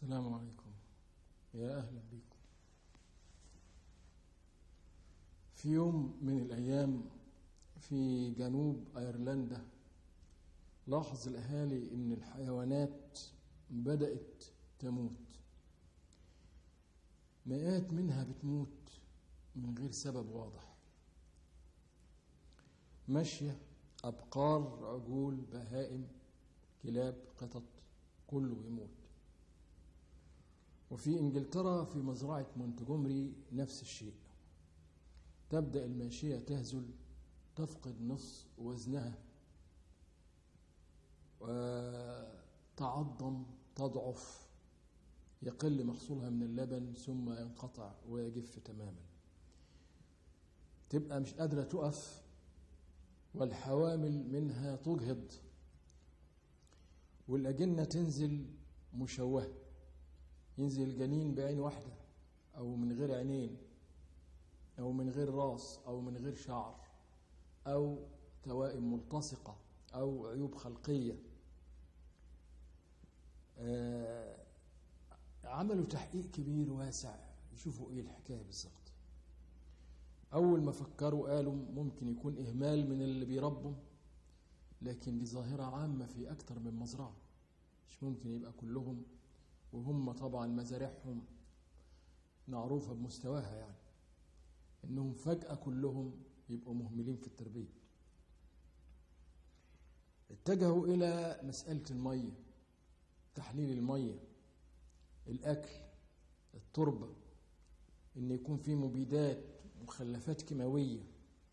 السلام عليكم يا أهلا بكم في يوم من الأيام في جنوب أيرلندا لاحظ الأهالي أن الحيوانات بدأت تموت مئات منها بتموت من غير سبب واضح ماشية أبقار عجول بهائم كلاب قطط كله يموت وفي انجلترا في مزرعة مونتجومري نفس الشيء تبدأ الماشية تهزل تفقد نصف وزنها وتعظم تضعف يقل محصولها من اللبن ثم ينقطع ويجف تماما تبقى مش قادرة تقف والحوامل منها تجهض والأجنة تنزل مشوهة ينزل الجنين بعين واحدة أو من غير عينين أو من غير راس أو من غير شعر أو توائم ملتصقة أو عيوب خلقية آه عملوا تحقيق كبير واسع يشوفوا ايه الحكاية بالظبط أول ما فكروا قالوا ممكن يكون إهمال من اللي بيربوا لكن دي ظاهرة عامة في أكتر من مزرعة مش ممكن يبقى كلهم وهم طبعا مزارعهم معروفة بمستواها يعني إنهم فجأة كلهم يبقوا مهملين في التربية اتجهوا إلى مسألة المية تحليل المية الأكل التربة إن يكون في مبيدات مخلفات كيماوية